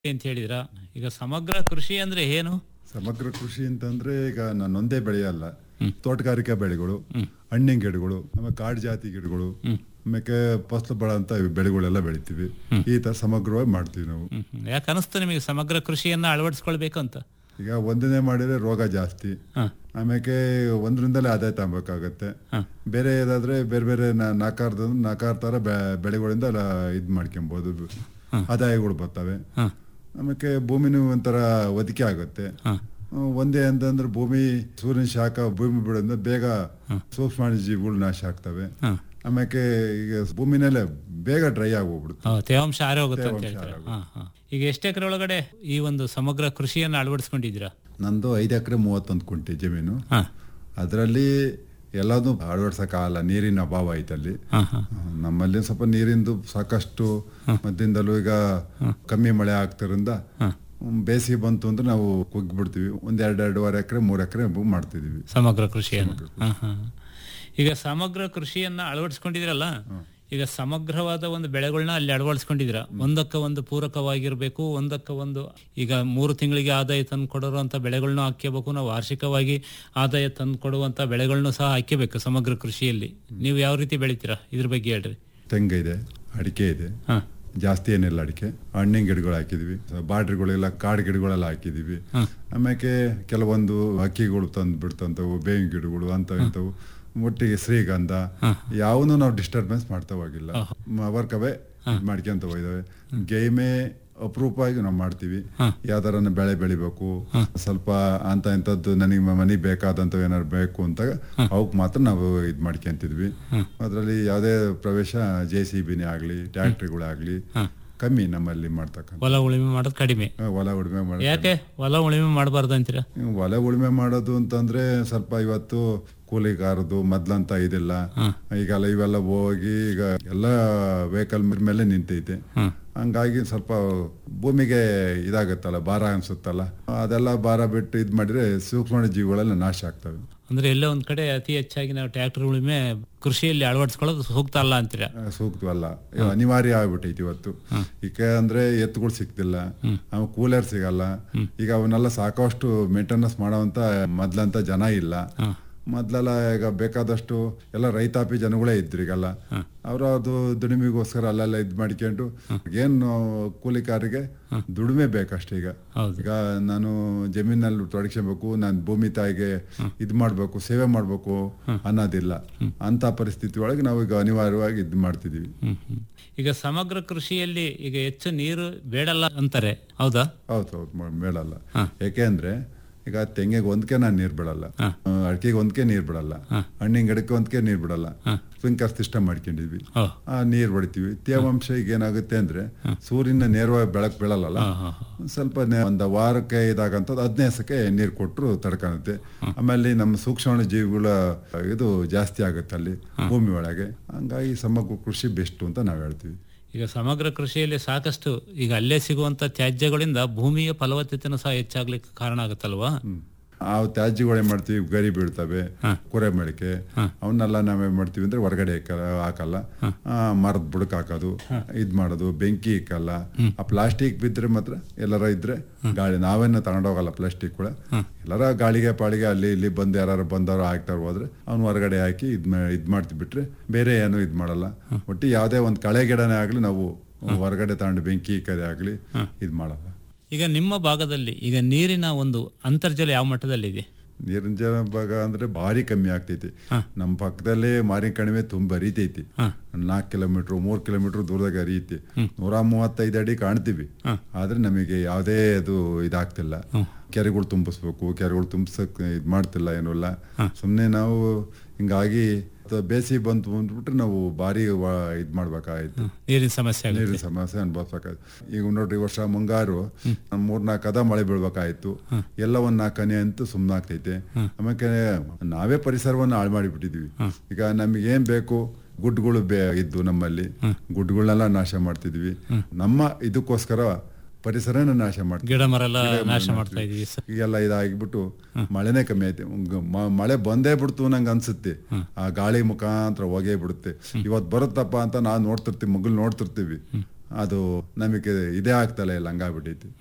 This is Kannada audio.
ಅಂತ ಹೇಳಿದ್ರ ಈಗ ಸಮಗ್ರ ಕೃಷಿ ಅಂದ್ರೆ ಏನು ಸಮಗ್ರ ಕೃಷಿ ಅಂತಂದ್ರೆ ಈಗ ನಾನೊಂದೇ ಬೆಳೆಯಲ್ಲ ತೋಟಗಾರಿಕಾ ಬೆಳೆಗಳು ಹಣ್ಣಿನ ಗಿಡಗಳು ಆಮೇಲೆ ಕಾಡು ಜಾತಿ ಗಿಡಗಳು ಆಮೇಲೆ ಫಸಲು ಬಳಂತ ಬೆಳೆಗಳೆಲ್ಲ ಬೆಳಿತೀವಿ ಈ ತರ ಸಮಗ್ರವಾಗಿ ಮಾಡ್ತೀವಿ ನಾವು ಹ್ಮ್, ಹ್ಮ್. ಯಾಕೆ ಅನಿಸ್ತು ನಿಮಗೆ ಸಮಗ್ರ ಕೃಷಿಯನ್ನ ಅಳವಡಿಸ್ಕೊಳ್ಬೇಕು ಅಂತ ಈಗ ಒಂದನೇ ಮಾಡಿದ್ರೆ ರೋಗ ಜಾಸ್ತಿ ಹ. ಆಮೇಲೆ ಒಂದರಿಂದಲೇ ಆದಾಯ ತಗೋಬೇಕಾಗತ್ತೆ ಬೇರೆ ಏದಾದ್ರೆ ಬೇರೆ ಬೇರೆ ನಾ- ನಾಲ್ಕಾರ್ದ ನಾಲ್ಕಾರು ತರ ಬೆ- ಬೆಳೆಗಳಿಂದ ಇದು ಮಾಡ್ಕೊಬೋದು ಆದಾಯಗಳು ಬರ್ತವೆ ಹ. ಆಮೇಲೆ ಭೂಮಿನೂ ಒಂಥರ ಒದಿಕೆ ಆಗುತ್ತೆ ಹ. ಆ, ಒಂದೇ ಅಂತಂದ್ರೆ ಭೂಮಿ ಸೂರ್ಯನ ಶಾಖ ಭೂಮಿ ಬಿಡೋದ್ರಿಂದ ಬೇಗ ಸೂಕ್ಷ್ಮ ಜೀವಿಗಳು ನಾಶ ಆಗ್ತವೆ ಹ. ಆಮೇಲೆ ಈಗ ಭೂಮಿನಲ್ಲೇ ಬೇಗ ಡ್ರೈ ಆಗೋಗ್ಬಿಡುತ್ತೆ ಹಾ, ತೇವಾಂಶ ಆರೇ ಹೋಗುತ್ತೆ ಅಂತ ತೇವಾಂಶ ಹೇಳ್ತಾರೆ ಹಾ, ಹಾ. ಈಗ ಎಷ್ಟು ಎಕರೆ ಒಳಗಡೆ ಈ ಒಂದು ಸಮಗ್ರ ಕೃಷಿಯನ್ನ ಅಳವಡಿಸ್ಕೊಂಡಿದ್ದೀರಾ ನಂದು ಐದು ಎಕರೆ ಮೂವತ್ತೊಂದು ಕುಂಟೆ ಜಮೀನು ಹಾ ಅದರಲ್ಲಿ ಎಲ್ಲದೂ ಅಳವಡಿಸೋಕ್ಕಾಗಲ್ಲ ನೀರಿನ ಅಭಾವ ಐತಲ್ಲಿ ಹಾ, ಹಾ. ನಮ್ಮಲ್ಲಿ ಸ್ವಲ್ಪ ನೀರಿಂದು ಸಾಕಷ್ಟು ಮಧ್ಯದಿಂದಲೂ ಈಗ ಕಮ್ಮಿ ಮಳೆ ಆಗ್ತಿರಿಂದ ಹ್ಮ್, ಬೇಸಿಗೆ ಬಂತು ಅಂದ್ರೆ ನಾವು ಕುಗ್ಗಿಬಿಡ್ತೀವಿ ಒಂದ್ ಎರಡು ಎರಡೂವರೆ ಎಕರೆ ಮೂರು ಎಕರೆ ಮಾಡ್ತಿದೀವಿ ಸಮಗ್ರ ಕೃಷಿಯನ್ನು ಹಾ, ಹಾ. ಈಗ ಸಮಗ್ರ ಕೃಷಿಯನ್ನ ಅಳವಡಿಸ್ಕೊಂಡಿದ್ರಲ್ಲ ಈಗ ಸಮಗ್ರವಾದ ಒಂದು ಬೆಳೆಗಳನ್ನ ಅಲ್ಲಿ ಅಳವಡಿಸ್ಕೊಂಡಿದ್ದೀರ ಒಂದಕ್ಕ ಒಂದು ಪೂರಕವಾಗಿರ್ಬೇಕು ಒಂದಕ್ಕ ಒಂದು ಈಗ ಮೂರು ತಿಂಗಳಿಗೆ ಆದಾಯ ತಂದು ಕೊಡುವಂತ ಬೆಳೆಗಳನ್ನ ಹಾಕ್ಯಬೇಕು ನಾವು ವಾರ್ಷಿಕವಾಗಿ ಆದಾಯ ತಂದು ಕೊಡುವಂತ ಬೆಳೆಗಳನ್ನು ಸಹ ಹಾಕ್ಯಬೇಕು ಸಮಗ್ರ ಕೃಷಿಯಲ್ಲಿ ನೀವು ಯಾವ ರೀತಿ ಬೆಳಿತೀರಾ ಇದ್ರ ಬಗ್ಗೆ ಹೇಳ್ರಿ ತೆಂಗು ಇದೆ ಅಡಿಕೆ ಇದೆ ಹಾ ಜಾಸ್ತಿ ಏನಿಲ್ಲ ಅಡಿಕೆ ಹಣ್ಣಿನ ಗಿಡಗಳು ಹಾಕಿದ್ವಿ ಬಾಡ್ರಿಗಳೆಲ್ಲ ಕಾಡು ಗಿಡಗಳೆಲ್ಲ ಹಾಕಿದೀವಿ ಆಮೇಲೆ ಕೆಲವೊಂದು ಹಕ್ಕಿಗಳು ತಂದು ಬಿಡ್ತಂತವು ಬೇವಿನ ಗಿಡಗಳು ಅಂತ ಇಂಥವು ಒಟ್ಟಿಗೆ ಶ್ರೀಗಂಧ ಯಾವನು ನಾವು ಡಿಸ್ಟರ್ಬೆನ್ಸ್ ಮಾಡ್ತಾ ಹೋಗಿಲ್ಲ ಅವರ್ಕವೇ ಮಾಡ್ಕೊಂತ ಹೋಗಿದಾವೆ ಗೇಮೆ ಅಪರೂಪವಾಗಿ ನಾವು ಮಾಡ್ತೀವಿ ಯಾವ್ದಾರ ಬೆಳೆ ಬೆಳಿಬೇಕು ಸ್ವಲ್ಪ ಅಂತ ಇಂಥದ್ದು ನನಗೆ ಮನೆಗೆ ಬೇಕಾದಂಥವು ಏನಾದ್ರು ಬೇಕು ಅಂತ ಅವಕ್ಕೆ ಮಾತ್ರ ನಾವು ಇದು ಮಾಡ್ಕೊಂತಿದ್ವಿ ಅದರಲ್ಲಿ ಯಾವುದೇ ಪ್ರವೇಶ ಜೆ ಸಿ ಬಿನೇ ಆಗಲಿ ಟ್ಯಾಕ್ಟ್ರಿಗಳಾಗಲಿ ಕಮ್ಮಿ ನಮ್ಮಲ್ಲಿ ಮಾಡ್ತಕ್ಕಂಥ ಹೊಲ ಉಳುಮೆ ಮಾಡೋದು ಕಡಿಮೆ ಹೊಲ ಉಳುಮೆ ಮಾಡಿ ಯಾಕೆ ಹೊಲ ಉಳುಮೆ ಮಾಡಬಾರ್ದು ಅಂತೀರಾ ಹೊಲ ಉಳುಮೆ ಮಾಡೋದು ಅಂತಂದ್ರೆ ಸ್ವಲ್ಪ ಇವತ್ತು ಕೂಲಿಗಾರದು ಮೊದ್ಲಂತ ಇದಿಲ್ಲ ಈಗೆಲ್ಲ ಇವೆಲ್ಲ ಹೋಗಿ ಈಗ ಎಲ್ಲ ವೆಹಿಕಲ್ ಮೇಲೆ ನಿಂತೈತೆ ಹಂಗಾಗಿ ಸ್ವಲ್ಪ ಭೂಮಿಗೆ ಇದಾಗತ್ತಲ್ಲ ಭಾರ ಅನ್ಸುತ್ತಲ್ಲ ಅದೆಲ್ಲ ಭಾರ ಬಿಟ್ಟು ಇದ್ ಮಾಡಿದ್ರೆ ಸೂಕ್ಷ್ಮ ಜೀವಿಗಳೆಲ್ಲ ನಾಶ ಆಗ್ತವೆ ಅಂದ್ರೆ ಎಲ್ಲೋ ಒಂದ್ ಕಡೆ ಅತಿ ಹೆಚ್ಚಾಗಿ ನಾವು ಟ್ರ್ಯಾಕ್ಟರ್ ಉಳುಮೆ ಕೃಷಿಯಲ್ಲಿ ಅಳವಡಿಸ್ಕೊಳ್ಳೋದು ಸೂಕ್ತ ಅಲ್ಲ ಅಂತೀರಾ ಆ, ಸೂಕ್ತವಲ್ಲ ಇವ್ ಅನಿವಾರ್ಯ ಆಗ್ಬಿಟ್ಟೈತಿ ಇವತ್ತು ಈಗ ಅಂದ್ರೆ ಎತ್ತುಗಳು ಸಿಗ್ತಿಲ್ಲ ಆಮೇಲೆ ಕೂಲರ್ ಸಿಗಲ್ಲ ಈಗ ಅವನ್ನೆಲ್ಲ ಸಾಕಷ್ಟು ಮೇಂಟೆನೆನ್ಸ್ ಮಾಡೋವಂತ ಮೊದ್ಲಂತ ಜನ ಇಲ್ಲ ಮೊದ್ಲೆಲ್ಲ ಈಗ ಬೇಕಾದಷ್ಟು ಎಲ್ಲ ರೈತಾಪಿ ಜನಗಳೇ ಇದ್ರು ಈಗೆಲ್ಲ ಅವ್ರ ಅದು ದುಡಿಮೆಗೋಸ್ಕರ ಅಲ್ಲೆಲ್ಲ ಇದ್ ಮಾಡ್ಕೊಂಡು ಏನು ಕೂಲಿಕಾರಿಗೆ ದುಡಿಮೆ ಬೇಕಷ್ಟೇ ಈಗ ಹೌದು. ಈಗ ನಾನು ಜಮೀನಲ್ಲಿ ತೊಡಗಿಸ್ಬೇಕು ನಾನು ಭೂಮಿ ತಾಯಿಗೆ ಇದ್ ಮಾಡ್ಬೇಕು ಸೇವೆ ಮಾಡ್ಬೇಕು ಅನ್ನೋದಿಲ್ಲ ಅಂತ ಪರಿಸ್ಥಿತಿ ಒಳಗೆ ನಾವು ಈಗ ಅನಿವಾರ್ಯವಾಗಿ ಇದ್ ಮಾಡ್ತಿದೀವಿ ಹ್ಮ್, ಹ್ಮ್. ಈಗ ಸಮಗ್ರ ಕೃಷಿಯಲ್ಲಿ ಈಗ ಹೆಚ್ಚು ನೀರು ಬೇಡಲ್ಲ ಅಂತಾರೆ ಹೌದಾ ಹೌದು ಹೌದು ಮ- ಬೇಡಲ್ಲ ಯಾಕೆ ಅಂದ್ರೆ ಈಗ ತೆಂಗಿಗೆ ಒಂದಕ್ಕೆ ನಾನು ನೀರ್ ಬಿಡಲ್ಲ ಅಡಿಕೆಗೆ ಒಂದಕ್ಕೆ ನೀರ್ ಬಿಡಲ್ಲ ಹಣ್ಣಿನ ಗಿಡಕ್ಕೆ ಒಂದಕ್ಕೆ ನೀರ್ ಬಿಡಲ್ಲ ಸ್ಪ್ರಿಂಕರ್ ಸಿಸ್ಟಮ್ ಮಾಡ್ಕೊಂಡಿದ್ವಿ ಓ. ಆ ನೀರ್ ಹೊಡಿತೀವಿ ತೇವಾಂಶ ಈಗ ಏನಾಗುತ್ತೆ ಅಂದ್ರೆ ಸೂರ್ಯನ ನೇರವಾಗಿ ಬೆಳಕು ಬೀಳಲ್ಲ ಸ್ವಲ್ಪ ನೆ- ಒಂದು ವಾರಕ್ಕೆ ಇದಾಗಂತದ್ದು ಹದಿನೈದು ದಿವಸಕ್ಕೆ ನೀರು ಕೊಟ್ಟರು ತಡ್ಕೊಳುತ್ತೆ ಆಮೇಲೆ ನಮ್ಮ ಸೂಕ್ಷ್ಮ ಜೀವಿಗಳ ಇದು ಜಾಸ್ತಿ ಆಗುತ್ತೆ ಅಲ್ಲಿ ಭೂಮಿ ಒಳಗೆ ಹಂಗಾಗಿ ಸಮಗ್ರ ಕೃಷಿ ಬೆಸ್ಟ್ ಅಂತ ನಾವು ಹೇಳ್ತೀವಿ ಈಗ ಸಮಗ್ರ ಕೃಷಿಯಲ್ಲಿ ಸಾಕಷ್ಟು ಈಗ ಅಲ್ಲೇ ಸಿಗುವಂತ ತ್ಯಾಜ್ಯಗಳಿಂದ ಭೂಮಿಯ ಫಲವತ್ತತೆನೂ ಸಹ ಹೆಚ್ಚಾಗ್ಲಿಕ್ಕೆ ಕಾರಣ ಆಗುತ್ತಲ್ವಾ ಆ ತ್ಯಾಜ್ಯಗಳೇ ಮಾಡ್ತೀವಿ ಗರಿ ಬೀಳ್ತವೆ ಕುರೆ ಮಡಿಕೆ ಅವನ್ನೆಲ್ಲ ನಾವೇನ್ ಮಾಡ್ತೀವಿ ಅಂದ್ರೆ ಹೊರಗಡೆ ಹಾಕ- ಹಾಕಲ್ಲ ಆ, ಮರದ ಬುಡಕ್ ಹಾಕೋದು ಇದ್ ಮಾಡೋದು ಬೆಂಕಿ ಇಕ್ಕಲ್ಲ ಆ ಪ್ಲಾಸ್ಟಿಕ್ ಬಿದ್ರೆ ಮಾತ್ರ ಎಲ್ಲಾರ ಇದ್ರೆ ಗಾಳಿ ನಾವೇನ ತಗೊಂಡೋಗಲ್ಲ ಪ್ಲಾಸ್ಟಿಕ್ ಕೂಡ ಎಲ್ಲಾರ ಗಾಳಿಗೆ ಪಾಳಿಗೆ ಅಲ್ಲಿ ಇಲ್ಲಿ ಬಂದು ಯಾರು ಬಂದವರು ಹಾಕ್ತಾರ ಹೋದ್ರೆ ಅವ್ನು ಹೊರಗಡೆ ಹಾಕಿ ಇದ್ ಮಾ- ಇದ್ ಮಾಡ್ತಿ ಬಿಟ್ರೆ ಬೇರೆ ಏನು ಇದ್ ಮಾಡಲ್ಲ ಒಟ್ಟು ಯಾವುದೇ ಒಂದು ಕಳೆ ಗಿಡನೇ ಆಗ್ಲಿ ನಾವು ಹೊರಗಡೆ ತಗೊಂಡು ಬೆಂಕಿ ಇಕ್ಕದೇ ಆಗ್ಲಿ ಇದ್ ಮಾಡಲ್ಲ ಈಗ ನಿಮ್ಮ ಭಾಗದಲ್ಲಿ ಈಗ ನೀರಿನ ಒಂದು ಅಂತರ್ಜಲ ಯಾವ ಮಟ್ಟದಲ್ಲಿದೆ ನೀರಿನ ಜಲ ಭಾಗ ಅಂದ್ರೆ ಭಾರಿ ಕಮ್ಮಿ ಆಗ್ತೈತಿ ನಮ್ಮ ಪಕ್ಕದಲ್ಲೇ ಮಾರಿನ ಕಣಿವೆ ತುಂಬಾ ಹರಿತೈತಿ ನಾಲ್ಕು ಕಿಲೋಮೀಟರ್ ಮೂರ್ ಕಿಲೋಮೀಟರ್ ದೂರದಾಗ ಹರಿಯುತ್ತೆ ನೂರ ಮೂವತ್ತೈದು ಅಡಿ ಕಾಣ್ತೀವಿ ಆದ್ರೆ ನಮಗೆ ಯಾವುದೇ ಅದು ಇದಾಗ್ತಿಲ್ಲ ಕೆರೆಗಳು ತುಂಬಿಸ್ಬೇಕು ಕೆರೆಗಳು ತುಂಬಿಸಕ್ ಇದ್ ಮಾಡ್ತಿಲ್ಲ ಏನೂ ಇಲ್ಲ ಸುಮ್ನೆ ನಾವು ಹಿಂಗಾಗಿ ತ- ಬೇಸಿಗೆ ಬಂತು ಅಂದ್ಬಿಟ್ರೆ ನಾವು ಭಾರಿ ವ- ಇದ್ ಮಾಡ್ಬೇಕಾಯ್ತು ನೀರಿನ ಸಮಸ್ಯೆ ಆಗುತ್ತೆ ನೀರಿನ ಸಮಸ್ಯೆ ಅನುಭವಿಸ್ಬೇಕಾಯ್ತು ಈಗ ನೋಡ್ರಿ ಈ ವರ್ಷ ಮುಂಗಾರು ಒಂದ್ ಮೂರ್ನಾಲ್ಕು ಕದ ಮಳೆ ಬೀಳ್ಬೇಕಾಯ್ತು ಎಲ್ಲ ಒಂದ್ ನಾಲ್ಕು ಹನಿ ಅಂತೂ ಸುಮ್ಮನಾಗ್ತೈತೆ ಆಮೇಲೆ ನಾವೇ ಪರಿಸರವನ್ನು ಹಾಳು ಮಾಡಿಬಿಟ್ಟಿದೀವಿ ಈಗ ನಮಗೆ ಏನ್ ಬೇಕು ಗುಡ್ಗಳು ಬೇ ಇದ್ದು ನಮ್ಮಲ್ಲಿ ಗುಡ್ಗಳನ್ನೆಲ್ಲ ನಾಶ ಮಾಡ್ತಿದ್ವಿ ನಮ್ಮ ಇದಕ್ಕೋಸ್ಕರ ಪರಿಸರನ ನಾಶ ಮಾಡ್ತೀವಿ ಗಿಡ ಮರ ಎಲ್ಲ ನಾಶ ಮಾಡ್ತಾ ಇದೀವಿ ಸ- ಈಗೆಲ್ಲ ಇದಾಗಿಬಿಟ್ಟು ಮಳೆನೇ ಕಮ್ಮಿ ಐತೆ ಉಂಗ್- ಮ- ಮಳೆ ಬಂದೇ ಬಿಡ್ತು ನಂಗೆ ಅನ್ಸುತ್ತೆ ಆ ಗಾಳಿ ಮುಖಾಂತರ ಹೋಗೇ ಬಿಡುತ್ತೆ ಇವತ್ತು ಬರುತ್ತಪ್ಪ ಅಂತ ನಾವು ನೋಡ್ತಿರ್ತೀವಿ ಮಗಳು ನೋಡ್ತಿರ್ತೀವಿ ಅದು ನಮಗೆ ಇದೇ ಆಗ್ತಲ್ಲ ಇಲ್ಲ ಹಂಗಾಗ್ಬಿಟ್ಟೈತಿ